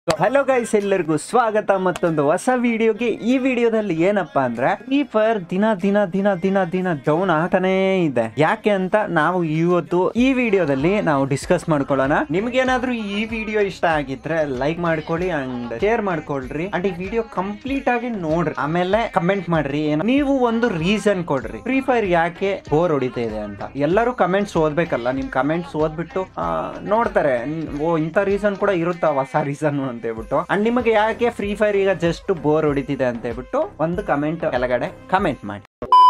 Hello guys ಎಲ್ಲರಿಗೂ ಸ್ವಾಗತ ಮತ್ತೊಂದು ಹೊಸ ವಿಡಿಯೋಗೆ ಈ ವಿಡಿಯೋದಲ್ಲಿ ಏನಪ್ಪಾ ಅಂದ್ರೆ ಫ್ರೀ ಫೈರ್ ದಿನ ದಿನ ದಿನ ದಿನ ದಿನ ಡೌನ್ ಆಗ್ತಾನೇ ಇದೆ ಯಾಕೆ ಅಂತ ನಾವು ಇವತ್ತು ಈ ವಿಡಿಯೋದಲ್ಲಿ ನಾವು ಡಿಸ್ಕಸ್ ಮಾಡ್ಕೊಳ್ಳೋಣ ನಿಮ್ಗೇನಾದ್ರೂ ಈ ವಿಡಿಯೋ ಇಷ್ಟ ಆಗಿದ್ರೆ ಲೈಕ್ ಮಾಡ್ಕೊಳ್ಳಿ ಅಂಡ್ ಶೇರ್ ಮಾಡ್ಕೊಳ್ರಿ ಅಂಡ್ ಈ ವಿಡಿಯೋ ಕಂಪ್ಲೀಟ್ ಆಗಿ ನೋಡ್ರಿ ಆಮೇಲೆ ಕಮೆಂಟ್ ಮಾಡ್ರಿ ಏನು ನೀವು ಒಂದು ರೀಸನ್ ಕೊಡ್ರಿ ಫ್ರೀ ಫೈರ್ ಯಾಕೆ ಬೋರ್ ಹೊಡಿತಾ ಇದೆ ಅಂತ ಎಲ್ಲರೂ ಕಮೆಂಟ್ಸ್ ಓದ್ಬೇಕಲ್ಲ ನಿಮ್ ಕಮೆಂಟ್ಸ್ ಓದ್ಬಿಟ್ಟು ಆ, ನೋಡ್ತಾರೆ ನ್- ಓ ಇಂಥ ರೀಸನ್ ಕೂಡ ಇರುತ್ತಾ ಹೊಸ ರೀಸನ್ ಅಂತ ಹೇಳ್ಬಿಟ್ಟು ಅಂಡ್ ನಿಮಗೆ ಯಾಕೆ ಫ್ರೀ ಫೈರ್ ಈಗ ಜಸ್ಟ್ ಬೋರ್ ಹೊಡಿತಿದೆ ಅಂತ ಹೇಳ್ಬಿಟ್ಟು ಒಂದು ಕಮೆಂಟ್ ಕೆಳಗಡೆ ಕಮೆಂಟ್ ಮಾಡಿ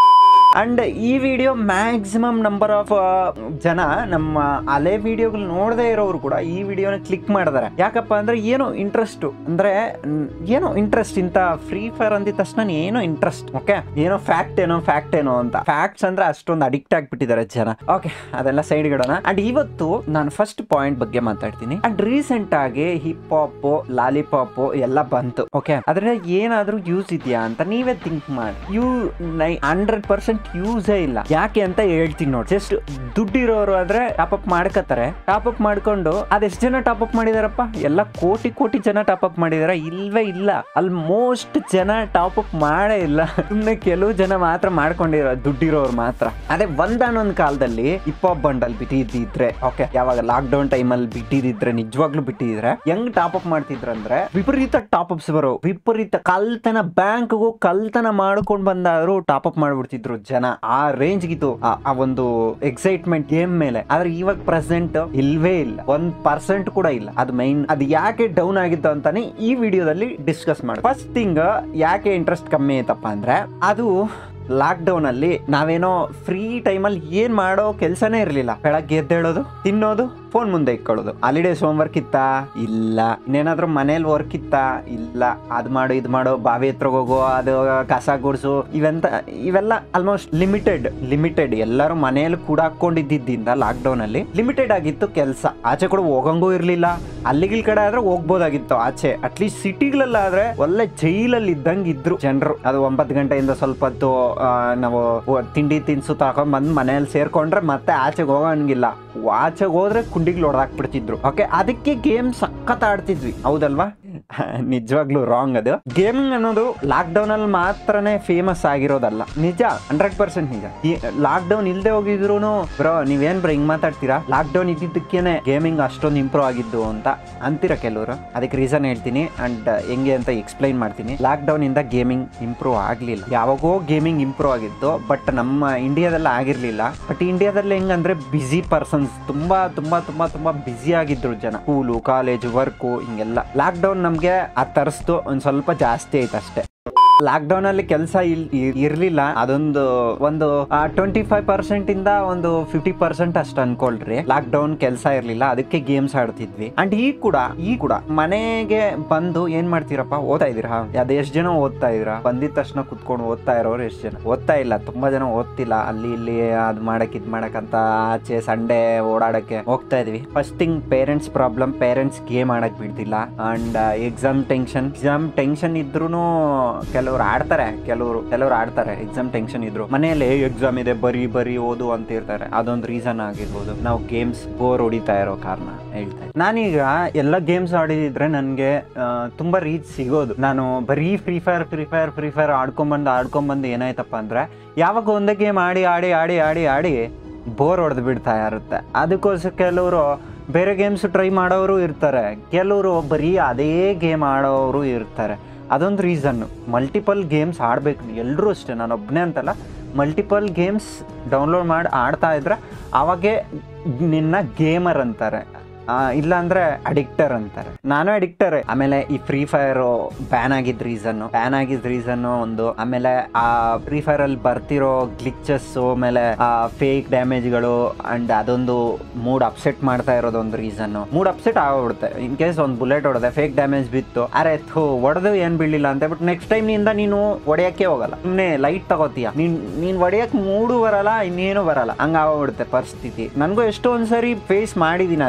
ಅಂಡ್ ಈ ವಿಡಿಯೋ ಮ್ಯಾಕ್ಸಿಮಮ್ ನಂಬರ್ ಆಫ್ ಜನ ನಮ್ಮ ಹಳೆ ವಿಡಿಯೋಗಳು ನೋಡದೇ ಇರೋರು ಕೂಡ ಈ ವಿಡಿಯೋನ ಕ್ಲಿಕ್ ಮಾಡಿದಾರೆ ಯಾಕಪ್ಪ ಅಂದ್ರೆ ಏನೋ ಇಂಟ್ರೆಸ್ಟ್ ಅಂದ್ರೆ ನ್- ಏನೋ ಇಂಟ್ರೆಸ್ಟ್ ಇಂತ ಫ್ರೀ ಫೈರ್ ಅಂದಿದ ತಕ್ಷಣ ಏನೋ ಇಂಟ್ರೆಸ್ಟ್ ಓಕೆ ಏನೋ ಫ್ಯಾಕ್ಟ್ ಏನೋ ಫ್ಯಾಕ್ಟ್ ಏನೋ ಅಂತ ಫ್ಯಾಕ್ಟ್ಸ್ ಅಂದ್ರೆ ಅಷ್ಟೊಂದು ಅಡಿಕ್ಟ್ ಆಗ್ಬಿಟ್ಟಿದ್ದಾರೆ ಜನ ಓಕೆ ಅದೆಲ್ಲ ಸೈಡ್ ಇಡೋಣ ಅಂಡ್ ಇವತ್ತು ನಾನು ಫಸ್ಟ್ ಪಾಯಿಂಟ್ ಬಗ್ಗೆ ಮಾತಾಡ್ತೀನಿ ಅಂಡ್ ರೀಸೆಂಟ್ ಆಗಿ ಹಿಪ್ ಹಾಪ್ ಲಾಲಿಪಾಪ್ ಎಲ್ಲ ಬಂತು ಓಕೆ ಅದ್ರಿಂದ ಏನಾದ್ರೂ ಯೂಸ್ ಇದೆಯಾ ಅಂತ ನೀವೇ ಥಿಂಕ್ ಮಾಡಿ ಯೂ ನೈ ಹಂಡ್ರೆಡ್ ಪರ್ಸೆಂಟ್ ಯೂಸೇ ಇಲ್ಲ ಯಾಕೆ ಅಂತ ಹೇಳ್ತೀನಿ ನೋಡಿ ಜಸ್ಟ್ ದುಡ್ಡಿರೋರು ಆದ್ರೆ ಟಾಪ್ ಅಪ್ ಮಾಡ್ಕೋತಾರೆ ಟಾಪ್ ಅಪ್ ಮಾಡ್ಕೊಂಡು ಅದೆಷ್ಟು ಜನ ಟಾಪ್ ಅಪ್ ಮಾಡಿದಾರಪ್ಪ ಎಲ್ಲ ಕೋಟಿ ಕೋಟಿ ಜನ ಟಾಪ್ ಅಪ್ ಮಾಡಿದಾರ ಇಲ್ವೇ ಇಲ್ಲ ಆಲ್ಮೋಸ್ಟ್ ಜನ ಟಾಪ್ ಅಪ್ ಮಾಡೇ ಇಲ್ಲ ಸುಮ್ನೆ ಕೆಲವು ಜನ ಮಾತ್ರ ಮಾಡ್ಕೊಂಡಿರೋ ದುಡ್ಡಿರೋರು ಮಾತ್ರ ಅದೇ ಒಂದಾನೊಂದ್ ಕಾಲದಲ್ಲಿ ಹಿಪ್ ಹಾಪ್ ಬಂಡಲ್ ಬಿಟ್ಟಿದ್ದಿದ್ರೆ ಓಕೆ ಯಾವಾಗ ಲಾಕ್ ಡೌನ್ ಟೈಮಲ್ಲಿ ಬಿಟ್ಟಿದ್ರೆ ನಿಜವಾಗ್ಲೂ ಬಿಟ್ಟಿದ್ರೆ ಹೆಂಗ್ ಟಾಪ್ ಅಪ್ ಮಾಡ್ತಿದ್ರಂದ್ರೆ ವಿಪರೀತ ಟಾಪ್ ಅಪ್ಸ್ ಬರೋ ವಿಪರೀತ ಕಲ್ತನ ಬ್ಯಾಂಕ್ಗೂ ಕಲ್ತನ ಮಾಡ್ಕೊಂಡ್ ಬಂದಾದ್ರು ಟಾಪ್ ಅಪ್ ಮಾಡ್ಬಿಡ್ತಿದ್ರು ಜನ ಆ ರೇಂಜ್ ಗಿತ್ತು ಆ- ಆ ಒಂದು ಎಕ್ಸೈಟ್ಮೆಂಟ್ ಗೇಮ್ ಮೇಲೆ ಆದ್ರೆ ಇವಾಗ ಪ್ರೆಸೆಂಟ್ ಇಲ್ವೇ ಇಲ್ಲ ಒಂದ್ ಪರ್ಸೆಂಟ್ ಕೂಡ ಇಲ್ಲ ಅದು ಮೈನ್ ಅದು ಯಾಕೆ ಡೌನ್ ಆಗಿತ್ತು ಅಂತಾನೆ ಈ ವಿಡಿಯೋದಲ್ಲಿ ಡಿಸ್ಕಸ್ ಮಾಡಿ ಫಸ್ಟ್ ಥಿಂಗ್ ಯಾಕೆ ಇಂಟ್ರೆಸ್ಟ್ ಕಮ್ಮಿ ಐತಪ್ಪ ಅಂದ್ರೆ ಅದು ಲಾಕ್ ಡೌನ್ ಅಲ್ಲಿ ನಾವೇನೋ ಫ್ರೀ ಟೈಮಲ್ಲಿ ಏನ್ ಮಾಡೋ ಕೆಲ್ಸನೇ ಇರ್ಲಿಲ್ಲ ಬೆಳಗ್ಗೆ ಎದ್ದೇಳೋದು ತಿನ್ನೋದು ಫೋನ್ ಮುಂದೆ ಇಟ್ಕೊಳ್ಳೋದು ಹಾಲಿಡೇಸ್ ಹೋಮ್ ವರ್ಕ್ ಇತ್ತಾ ಇಲ್ಲ ಇನ್ನೇನಾದ್ರೂ ಮನೇಲಿ ವರ್ಕ್ ಇತ್ತಾ ಇಲ್ಲ ಅದ್ ಮಾಡು ಇದ್ ಮಾಡು ಬಾವಿ ಹತ್ರ ಹೋಗು ಅದು ಕಸ ಗುಡ್ಸು ಇವೆಂತ ಇವೆಲ್ಲ ಆಲ್ಮೋಸ್ಟ್ ಲಿಮಿಟೆಡ್ ಲಿಮಿಟೆಡ್ ಎಲ್ಲರೂ ಮನೆಯಲ್ಲಿ ಕೂಡ ಹಾಕೊಂಡಿದ್ದಿಂದ ಲಾಕ್ ಡೌನ್ ಅಲ್ಲಿ ಲಿಮಿಟೆಡ್ ಆಗಿತ್ತು ಕೆಲಸ ಆಚೆ ಕೂಡ ಹೋಗಂಗೂ ಇರ್ಲಿಲ್ಲ ಅಲ್ಲಿಗಿಲ್ ಕಡೆ ಆದ್ರೆ ಹೋಗ್ಬೋದಾಗಿತ್ತು ಆಚೆ ಅಟ್ಲೀಸ್ಟ್ ಸಿಟಿಗಳಲ್ಲಾದ್ರೆ ಒಳ್ಳೆ ಜೈಲಲ್ಲಿ ಇದ್ದಂಗೆ ಇದ್ರು ಜನರು ಅದು ಒಂಬತ್ತು ಗಂಟೆಯಿಂದ ಸ್ವಲ್ಪ ಹೊತ್ತು ಆ, ನಾವು ಒ- ತಿಂಡಿ ತಿನ್ಸು ತಗೊಂಡ್ ಬಂದು ಮನೆಯಲ್ಲಿ ಸೇರ್ಕೊಂಡ್ರೆ ಮತ್ತೆ ಆಚೆಗೆ ಹೋಗಂಗಿಲ್ಲ ಆಚೆಗೆ ಹೋದ್ರೆ ಕುಂಡಿಗಳು ಹೊಡೆದಾಕ್ಬಿಡ್ತಿದ್ರು ಓಕೆ ಅದಕ್ಕೆ ಗೇಮ್ ಸಖತ್ ಆಡ್ತಿದ್ವಿ ಹೌದಲ್ವಾ ನಿಜವಾಗ್ಲೂ ರಾಂಗ್ ಅದು ಗೇಮಿಂಗ್ ಅನ್ನೋದು ಲಾಕ್ ಡೌನ್ ಅಲ್ಲಿ ಮಾತ್ರನೇ ಫೇಮಸ್ ಆಗಿರೋದಲ್ಲ ನಿಜ ಹಂಡ್ರೆಡ್ ಪರ್ಸೆಂಟ್ ನಿಜ ಈ ಲಾಕ್ ಡೌನ್ ಇಲ್ದೆ ಹೋಗಿದ್ರು ಬ್ರೋ ನೀವೇನ್ ಬ್ರೋ ಹಿಂಗ್ ಮಾತಾಡ್ತೀರಾ ಲಾಕ್ ಡೌನ್ ಇದ್ದಿದ್ದಕ್ಕೇನೆ ಗೇಮಿಂಗ್ ಅಷ್ಟೊಂದು ಇಂಪ್ರೂವ್ ಆಗಿದ್ದು ಅಂತ ಅಂತೀರ ಕೆಲವರು ಅದಕ್ಕೆ ರೀಸನ್ ಹೇಳ್ತೀನಿ ಅಂಡ್ ಹೆಂಗೆ ಅಂತ ಎಕ್ಸ್ಪ್ಲೈನ್ ಮಾಡ್ತೀನಿ ಲಾಕ್ ಡೌನ್ ಇಂದ ಗೇಮಿಂಗ್ ಇಂಪ್ರೂವ್ ಆಗ್ಲಿಲ್ಲ ಯಾವಾಗೋ ಗೇಮಿಂಗ್ ಇಂಪ್ರೂವ್ ಆಗಿತ್ತು ಬಟ್ ನಮ್ಮ ಇಂಡಿಯಾದಲ್ಲಿ ಆಗಿರ್ಲಿಲ್ಲ ಬಟ್ ಇಂಡಿಯಾದಲ್ಲಿ ಹೆಂಗಂದ್ರೆ ಬಿಸಿ ಪರ್ಸನ್ಸ್ ತುಂಬಾ ತುಂಬಾ ತುಂಬಾ ತುಂಬಾ ಬಿಸಿ ಆಗಿದ್ರು ಜನ ಸ್ಕೂಲು ಕಾಲೇಜು ವರ್ಕು ಹಿಂಗೆಲ್ಲ ಲಾಕ್ ಡೌನ್ ನಮ್ಗೆ ಆ ತರಿಸ್ತು ಒಂದ್ ಸ್ವಲ್ಪ ಜಾಸ್ತಿ ಆಯ್ತು ಅಷ್ಟೇ ಲಾಕ್ ಡೌನ್ ಅಲ್ಲಿ ಕೆಲಸ ಇರ್ಲಿಲ್ಲ ಅದೊಂದು ಒಂದು ಟ್ವೆಂಟಿ ಫೈವ್ ಪರ್ಸೆಂಟ್ ಇಂದ ಒಂದು ಫಿಫ್ಟಿ ಪರ್ಸೆಂಟ್ ಅಷ್ಟು ಅನ್ಕೊಳ್ರಿ ಲಾಕ್ ಡೌನ್ ಕೆಲಸ ಇರ್ಲಿಲ್ಲ ಅದಕ್ಕೆ ಗೇಮ್ಸ್ ಆಡ್ತಿದ್ವಿ ಅಂಡ್ ಈಗ ಕೂಡ ಈಗ ಕೂಡ ಮನೆಗೆ ಬಂದು ಏನ್ ಮಾಡ್ತೀರಪ್ಪ ಓದ್ತಾ ಇದೀರಾ ಅದ್ ಎಷ್ಟ್ ಜನ ಓದ್ತಾ ಇದ್ದೀರಾ ಬಂದಿದ ತಕ್ಷಣ ಕುತ್ಕೊಂಡು ಓದ್ತಾ ಇರೋರು ಎಷ್ಟ್ ಜನ ಓದ್ತಾ ಇಲ್ಲ ತುಂಬಾ ಜನ ಓದ್ತಿಲ್ಲ ಅಲ್ಲಿ ಇಲ್ಲಿ ಅದ್ ಮಾಡಕ್ ಇದ್ ಮಾಡಕ್ ಅಂತ ಆಚೆ ಸಂಡೇ ಓಡಾಡಕ್ಕೆ ಹೋಗ್ತಾ ಇದೀವಿ first thing parents problem parents game ಆಡಕ್ ಬಿಡ್ತಿಲ್ಲ and exam tension exam tension ಇದ್ರೂನು ಕೆಲವರು ಆಡ್ತಾರೆ ಕೆಲವರು ಕೆಲವರು ಆಡ್ತಾರೆ ಎಕ್ಸಾಮ್ ಟೆನ್ಷನ್ ಇದ್ರು ಮನೆಯಲ್ಲಿ ಎಕ್ಸಾಮ್ ಇದೆ ಬರಿ ಬರಿ ಓದು ಅಂತ ಇರ್ತಾರೆ ಅದೊಂದು ರೀಸನ್ ಆಗಿರ್ಬೋದು ನಾವು ಗೇಮ್ಸ್ ಬೋರ್ ಹೊಡಿತಾ ಇರೋ ಕಾರಣ ಹೇಳ್ತಾ ಇದ್ದೀನಿ. ನಾನೀಗ ಎಲ್ಲ ಗೇಮ್ಸ್ ಆಡಿದ್ರೆ ನನಗೆ ತುಂಬಾ ರೀಚ್ ಸಿಗೋದು ನಾನು ಬರೀ Free Fire Free Fire Free Fire ಆಡ್ಕೊಂಬಂದು ಆಡ್ಕೊಂಬಂದು ಏನಾಯ್ತಪ್ಪ ಅಂದ್ರೆ ಯಾವಾಗ ಒಂದೇ ಗೇಮ್ ಆಡಿ ಆಡಿ ಆಡಿ ಆಡಿ ಆಡಿ ಬೋರ್ ಹೊಡೆದು ಬಿಡ್ತಾ ಇರುತ್ತೆ ಅದಕ್ಕೋಸ್ಕರ ಕೆಲವರು ಬೇರೆ ಗೇಮ್ಸ್ ಟ್ರೈ ಮಾಡೋರು ಇರ್ತಾರೆ ಕೆಲವರು ಬರೀ ಅದೇ ಗೇಮ್ ಆಡೋರು ಇರ್ತಾರೆ ಅದೊಂದು ರೀಸನ್ನು ಮಲ್ಟಿಪಲ್ ಗೇಮ್ಸ್ ಆಡಬೇಕು ಎಲ್ಲರೂ ಅಷ್ಟೇ ನಾನು ಒಬ್ಬನೇ ಅಂತಲ್ಲ ಮಲ್ಟಿಪಲ್ ಗೇಮ್ಸ್ ಡೌನ್ಲೋಡ್ ಮಾಡಿ ಆಡ್ತಾ ಇದ್ರೆ ಅವಾಗೆ ನಿನ್ನ ಗೇಮರ್ ಅಂತಾರೆ ಆ, ಇಲ್ಲ ಅಂದ್ರೆ ಅಡಿಕ್ಟರ್ ಅಂತಾರೆ ನಾನು ಅಡಿಕ್ಟರ್ ಆಮೇಲೆ ಈ ಫ್ರೀ ಫೈರ್ ಬ್ಯಾನ್ ಆಗಿದ್ ರೀಸನ್ ಬ್ಯಾನ್ ಆಗಿದ್ ರೀಸನ್ ಒಂದು ಆಮೇಲೆ ಆ ಫ್ರೀ ಫೈರ್ ಅಲ್ಲಿ ಬರ್ತಿರೋ ಗ್ಲಿಚಸ್ ಆಮೇಲೆ ಆ ಫೇಕ್ ಡ್ಯಾಮೇಜ್ಗಳು ಅಂಡ್ ಅದೊಂದು ಮೂಡ್ ಅಪ್ಸೆಟ್ ಮಾಡ್ತಾ ಇರೋದು ಒಂದು ರೀಸನ್ ಮೂಡ್ ಅಪ್ಸೆಟ್ ಆಗೋಗ್ಬಿಡುತ್ತೆ ಇನ್ ಕೇಸ್ ಒಂದು ಬುಲೆಟ್ ಹೊಡೆದೆ ಫೇಕ್ ಡ್ಯಾಮೇಜ್ ಬಿತ್ತು ಅರೆ ಥೋ ಹೊಡೆದು ಏನ್ ಬೀಳಿಲ್ಲ ಅಂತ ಬಟ್ ನೆಕ್ಸ್ಟ್ ಟೈಮ್ ನಿಂದ ನೀನು ಹೊಡೆಯಕ್ಕೆ ಹೋಗಲ್ಲ ಸುಮ್ಮನೆ ಲೈಟ್ ತಗೋತೀಯ ನೀನ್ ನೀನ್ ಹೊಡೆಯಕ್ ಮೂಡು ಬರಲ್ಲ ಇನ್ನೇನು ಬರಲ್ಲ ಹಂಗ ಆಗೋಗ್ಬಿಡುತ್ತೆ ಪರಿಸ್ಥಿತಿ ನನಗೂ ಎಷ್ಟೊಂದ್ ಸರಿ ಫೇಸ್ ಮಾಡಿದೀನಿ ಅದೇ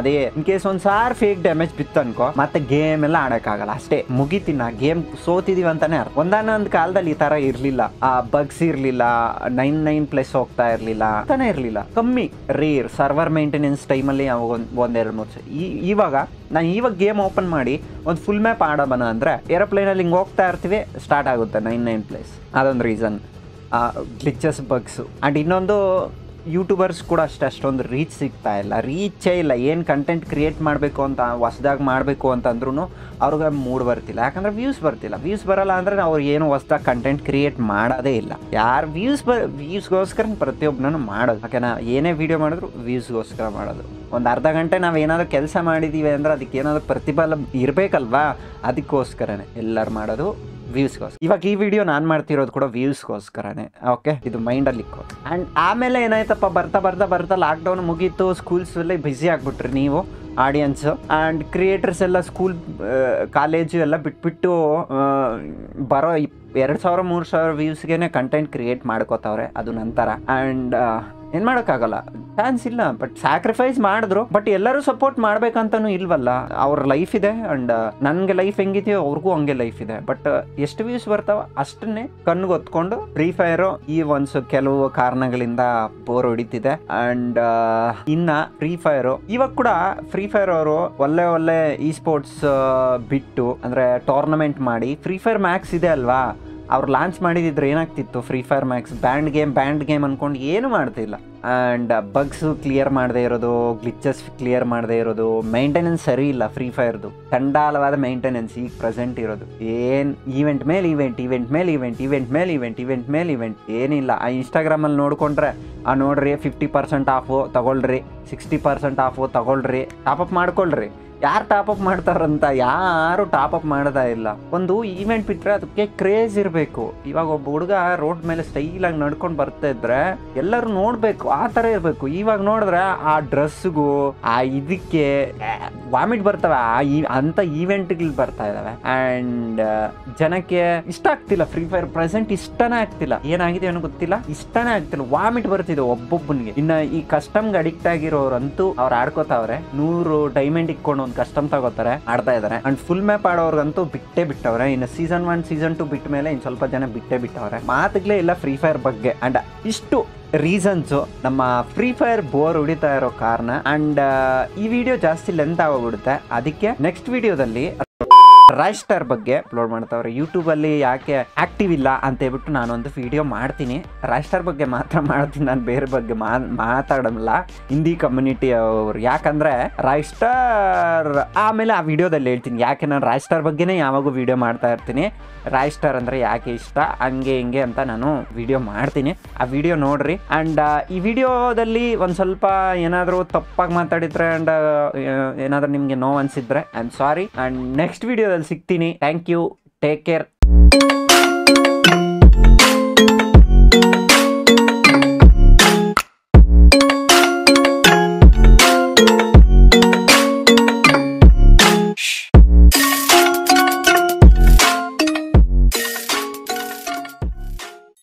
ಇನ್ ಕೇಸ್ ಒಂದ್ ಸಾರ್ ಫೇಕ್ ಡ್ಯಾಮೇಜ್ ಬಿತ್ತು ಅನ್ಕೋ ಮತ್ತೆ ಗೇಮ್ ಎಲ್ಲ ಆಡಕ್ಕಾಗಲ್ಲ ಅಷ್ಟೇ ಮುಗಿತೀನಿ ಗೇಮ್ ಸೋತಿದೀವಿ ಅಂತಾನೆ ಅರ್ಥ ಒಂದಾನೊಂದ್ ಕಾಲದಲ್ಲಿ ಈ ತರ ಇರ್ಲಿಲ್ಲ ಆ ಬಗ್ಸ್ ಇರ್ಲಿಲ್ಲ ನೈನ್ ನೈನ್ ಪ್ಲಸ್ ಹೋಗ್ತಾ ಇರ್ಲಿಲ್ಲ ಅಂತಾನೆ ಇರ್ಲಿಲ್ಲ ಕಮ್ಮಿ ರೇರ್ ಸರ್ವರ್ ಮೇಂಟೆನೆನ್ಸ್ ಟೈಮಲ್ಲಿ ಒಂದ್ ಒಂದೆರಡು ಮೂರು ಸ- ಈ ಇವಾಗ ನಾನು ಇವಾಗ ಗೇಮ್ ಓಪನ್ ಮಾಡಿ ಒಂದು ಫುಲ್ ಮ್ಯಾಪ್ ಆಡೋಣ ಅಂದ್ರೆ ಏರೋಪ್ಲೇನಲ್ಲಿ ಹಿಂಗೆ ಹೋಗ್ತಾ ಇರ್ತೀವಿ ಸ್ಟಾರ್ಟ್ ಆಗುತ್ತೆ ನೈನ್ ನೈನ್ ಪ್ಲೇಸ್ ಅದೊಂದು ರೀಸನ್ ಗ್ಲಿಚಸ್ ಬಗ್ಸು ಆ್ಯಂಡ್ ಇನ್ನೊಂದು ಯೂಟ್ಯೂಬರ್ಸ್ ಕೂಡ ಅಷ್ಟೇ ಅಷ್ಟೊಂದು ರೀಚ್ ಸಿಗ್ತಾ ಇಲ್ಲ ರೀಚೇ ಇಲ್ಲ ಏನು ಕಂಟೆಂಟ್ ಕ್ರಿಯೇಟ್ ಮಾಡಬೇಕು ಅಂತ ಹೊಸ್ದಾಗಿ ಮಾಡಬೇಕು ಅಂತಂದ್ರೂ ಅವ್ರಿಗೆ ಮೂಡ್ ಬರ್ತಿಲ್ಲ ಯಾಕಂದ್ರೆ ವ್ಯೂಸ್ ಬರ್ತಿಲ್ಲ ವ್ಯೂಸ್ ಬರಲ್ಲ ಅಂದರೆ ಅವ್ರು ಏನು ಹೊಸ್ದಾಗಿ ಕಂಟೆಂಟ್ ಕ್ರಿಯೇಟ್ ಮಾಡೋದೇ ಇಲ್ಲ ಯಾರು ವ್ಯೂಸ್ ಬ ವ್ಯೂಸ್ಗೋಸ್ಕರ ಪ್ರತಿಯೊಬ್ಬನೂ ಮಾಡೋದು ಯಾಕೆನಾ ಏನೇ ವಿಡಿಯೋ ಮಾಡಿದ್ರು ವ್ಯೂಸ್ಗೋಸ್ಕರ ಮಾಡೋದು ಒಂದು ಅರ್ಧ ಗಂಟೆ ನಾವು ಏನಾದರೂ ಕೆಲಸ ಮಾಡಿದ್ದೀವಿ ಅಂದ್ರೆ ಅದಕ್ಕೆ ಏನಾದರೂ ಪ್ರತಿಫಲ ಇರಬೇಕಲ್ವಾ ಅದಕ್ಕೋಸ್ಕರನೇ ಎಲ್ಲರೂ ಮಾಡೋದು ವ್ಯೂಸ್ಗೋಸ್ಕರ ಇವಾಗ ಈ ವಿಡಿಯೋ ನಾನು ಮಾಡ್ತಿರೋದು ಕೂಡ ವ್ಯೂಸ್ಗೋಸ್ಕರನೇ ಓಕೆ ಇದು ಮೈಂಡಲ್ಲಿ ಇಕ್ಕೋ ಆ್ಯಂಡ್ ಆಮೇಲೆ ಏನಾಯ್ತಪ್ಪ ಬರ್ತಾ ಬರ್ತಾ ಬರ್ತಾ ಲಾಕ್ಡೌನ್ ಮುಗೀತು ಸ್ಕೂಲ್ಸ್ ಎಲ್ಲ ಬ್ಯುಸಿ ಆಗ್ಬಿಟ್ರಿ ನೀವು ಆಡಿಯನ್ಸ್ ಆ್ಯಂಡ್ ಕ್ರಿಯೇಟರ್ಸ್ ಎಲ್ಲ ಸ್ಕೂಲ್ ಕಾಲೇಜು ಎಲ್ಲ ಬಿಟ್ಬಿಟ್ಟು ಆ, ಬರೋ ಎರಡು ಸಾವಿರ ಮೂರು ಸಾವಿರ ವ್ಯೂಸ್ಗೆ ಕಂಟೆಂಟ್ ಕ್ರಿಯೇಟ್ ಮಾಡ್ಕೋತಾವ್ರೆ ಅದು ನಂತರ ಆ್ಯಂಡ್ ಏನು ಮಾಡೋಕ್ಕಾಗಲ್ಲ ಚಾನ್ಸ್ ಇಲ್ಲ ಬಟ್ ಸ್ಯಾಕ್ರಿಫೈಸ್ ಮಾಡಿದ್ರು ಬಟ್ ಎಲ್ಲರೂ ಸಪೋರ್ಟ್ ಮಾಡ್ಬೇಕಂತನೂ ಇಲ್ವಲ್ಲ ಅವ್ರ ಲೈಫ್ ಇದೆ ಅಂಡ್ ನನಗೆ ಲೈಫ್ ಹೆಂಗಿದೆಯೋ ಅವ್ರಿಗೂ ಹಂಗೆ ಲೈಫ್ ಇದೆ ಬಟ್ ಎಷ್ಟು ವ್ಯೂಸ್ ಬರ್ತಾವ ಅಷ್ಟನ್ನೇ ಕಣ್ಣಿಗೆ ಹೊತ್ಕೊಂಡು ಫ್ರೀ ಫೈರು ಈ ಒಂದು ಕೆಲವು ಕಾರಣಗಳಿಂದ ಬೋರ್ ಹೊಡಿತಿದೆ ಅಂಡ್ ಇನ್ನ ಫ್ರೀ ಫೈರು ಇವಾಗ ಕೂಡ ಫ್ರೀ ಫೈರ್ ಅವರು ಒಳ್ಳೆ ಒಳ್ಳೆ ಇ ಸ್ಪೋರ್ಟ್ಸ್ ಬಿಟ್ಟು ಅಂದ್ರೆ ಟೂರ್ನಮೆಂಟ್ ಮಾಡಿ ಫ್ರೀ ಫೈರ್ ಮ್ಯಾಕ್ಸ್ ಇದೆ ಅಲ್ವಾ ಅವ್ರು ಲಾಂಚ್ ಮಾಡಿದಿದ್ರೆ ಏನಾಗ್ತಿತ್ತು Free Fire Max banned game banned game ಅನ್ಕೊಂಡು ಏನು ಮಾಡ್ತಿಲ್ಲ ಆ್ಯಂಡ್ ಬಗ್ಸ್ ಕ್ಲಿಯರ್ ಮಾಡದೇ ಇರೋದು ಗ್ಲಿಚಸ್ ಕ್ಲಿಯರ್ ಮಾಡದೇ ಇರೋದು ಮೇಂಟೆನೆನ್ಸ್ ಸರಿ ಇಲ್ಲ ಫ್ರೀ ಫೈರ್ದು ಚಂಡಾಲವಾದ ಮೇಂಟೆನೆನ್ಸ್ ಈಗ ಪ್ರೆಸೆಂಟ್ ಇರೋದು ಏನು ಈವೆಂಟ್ ಮೇಲೆ ಈವೆಂಟ್ ಈವೆಂಟ್ ಮೇಲೆ ಈವೆಂಟ್ ಈವೆಂಟ್ ಮೇಲೆ ಈವೆಂಟ್ ಈವೆಂಟ್ ಮೇಲೆ ಈವೆಂಟ್ ಏನಿಲ್ಲ ಆ ಇನ್ಸ್ಟಾಗ್ರಾಮಲ್ಲಿ ನೋಡ್ಕೊಂಡ್ರೆ ಆ ನೋಡ್ರಿ ಫಿಫ್ಟಿ ಪರ್ಸೆಂಟ್ ಆಫು ತಗೊಳ್ರಿ ಸಿಕ್ಸ್ಟಿ ಪರ್ಸೆಂಟ್ ಆಫು ತಗೊಳ್ರಿ ಟಾಪಪ್ ಮಾಡ್ಕೊಳ್ರಿ ಯಾರು ಟಾಪಪ್ ಮಾಡ್ತಾರಂತ ಯಾರು ಟಾಪಪ್ ಮಾಡ್ತಾ ಇಲ್ಲ ಒಂದು ಈವೆಂಟ್ ಬಿಟ್ರೆ ಅದಕ್ಕೆ ಕ್ರೇಜ್ ಇರಬೇಕು ಇವಾಗ ಒಬ್ಬ ಹುಡುಗ ರೋಡ್ ಮೇಲೆ ಸ್ಟೈಲಾಗಿ ನಡ್ಕೊಂಡು ಬರ್ತಾ ಇದ್ರೆ ಎಲ್ಲರೂ ನೋಡ್ಬೇಕು ಆ ಥರ ಇರಬೇಕು ಇವಾಗ ನೋಡಿದ್ರೆ ಆ ಡ್ರೆಸ್ಗೂ ಆ ಇದಕ್ಕೆ ವಾಮಿಟ್ ಬರ್ತವೆ ಆ ಈ ಅಂತ ಈವೆಂಟ್ಗಳು ಬರ್ತಾ ಇದಾವೆ ಆ್ಯಂಡ್ ಜನಕ್ಕೆ ಇಷ್ಟ ಆಗ್ತಿಲ್ಲ ಫ್ರೀ ಫೈರ್ ಪ್ರೆಸೆಂಟ್ ಇಷ್ಟನೇ ಆಗ್ತಿಲ್ಲ ಏನಾಗಿದೆ ಅನ್ನೋ ಗೊತ್ತಿಲ್ಲ ಇಷ್ಟನೇ ಆಗ್ತಿಲ್ಲ ವಾಮಿಟ್ ಬರ್ತಿದೆ ಒಬ್ಬೊಬ್ಬನಿಗೆ ಇನ್ನ ಈ ಕಸ್ಟಮ್ಗೆ ಅಡಿಕ್ಟ್ ಆಗಿರೋರಂತೂ ಅವ್ರು ಆಡ್ಕೋತಾವ್ರೆ ನೂರು ಡೈಮಂಡ್ ಇಟ್ಕೊಂಡು ಒಂದು ಕಸ್ಟಮ್ ತಗೋತಾರೆ ಆಡ್ತಾ ಇದಾರೆ ಅಂಡ್ ಫುಲ್ ಮ್ಯಾಪ್ ಆಡೋರ್ಗಂತೂ ಬಿಟ್ಟೇ ಬಿಟ್ಟವ್ರೆ ಇನ್ನು ಸೀಸನ್ ಒನ್ ಸೀಸನ್ ಟು ಬಿಟ್ಟ ಮೇಲೆ ಇನ್ನು ಸ್ವಲ್ಪ ಜನ ಬಿಟ್ಟೇ ಬಿಟ್ಟವ್ರೆ ಮಾತುಗಳೇ ಇಲ್ಲ ಫ್ರೀ ಫೈರ್ ಬಗ್ಗೆ ಅಂಡ್ ಇಷ್ಟು ರೀಸನ್ಸು ನಮ್ಮ ಫ್ರೀ ಫೈರ್ ಬೋರ್ ಹೊಡಿತಾ ಇರೋ ಕಾರಣ ಅಂಡ್ ಈ ವಿಡಿಯೋ ಜಾಸ್ತಿ ಲೆಂತ್ ಆಗೋಗ್ಬಿಡುತ್ತೆ ಅದಕ್ಕೆ ನೆಕ್ಸ್ಟ್ ವಿಡಿಯೋದಲ್ಲಿ ರಾಯ್ಸ್ಟಾರ್ ಬಗ್ಗೆ ಅಪ್ಲೋಡ್ ಮಾಡ್ತಾವ್ರೆ ಯೂಟ್ಯೂಬ್ ಅಲ್ಲಿ ಯಾಕೆ ಆಕ್ಟಿವ್ ಇಲ್ಲ ಅಂತ ಹೇಳ್ಬಿಟ್ಟು ನಾನೊಂದು ವಿಡಿಯೋ ಮಾಡ್ತೀನಿ ರಾಯ್ಸ್ಟಾರ್ ಬಗ್ಗೆ ಮಾತ್ರ ಮಾಡ್ತೀನಿ ನಾನು ಬೇರೆ ಬಗ್ಗೆ ಮಾ- ಮಾತಾಡಲ್ಲ ಹಿಂದಿ ಕಮ್ಯುನಿಟಿ ಅವರು ಯಾಕಂದ್ರೆ ರಾಯ್ಸ್ಟಾರ್ ಆಮೇಲೆ ಆ ವಿಡಿಯೋದಲ್ಲಿ ಹೇಳ್ತೀನಿ ಯಾಕೆ ನಾನು ರಾಯ್ಸ್ಟಾರ್ ಬಗ್ಗೆನೇ ಯಾವಾಗೂ ವಿಡಿಯೋ ಮಾಡ್ತಾ ಇರ್ತೀನಿ ರಾಯ್ಸ್ಟಾರ್ ಅಂದ್ರೆ ಯಾಕೆ ಇಷ್ಟ ಹಂಗೆ ಹಿಂಗೆ ಅಂತ ನಾನು ವಿಡಿಯೋ ಮಾಡ್ತೀನಿ ಆ ವಿಡಿಯೋ ನೋಡ್ರಿ ಅಂಡ್ ಈ ವಿಡಿಯೋದಲ್ಲಿ ಒಂದು ಸ್ವಲ್ಪ ಏನಾದರೂ ತಪ್ಪಾಗಿ ಮಾತಾಡಿದ್ರೆ ಅಂಡ್ ಏನಾದರೂ ನಿಮಗೆ ನೋವು ಅನ್ಸಿದ್ರೆ I am sorry and next ವಿಡಿಯೋದಲ್ಲಿ ಸಿಗ್ತೀನಿ ಥ್ಯಾಂಕ್ ಯು ಟೇಕ್ ಕೇರ್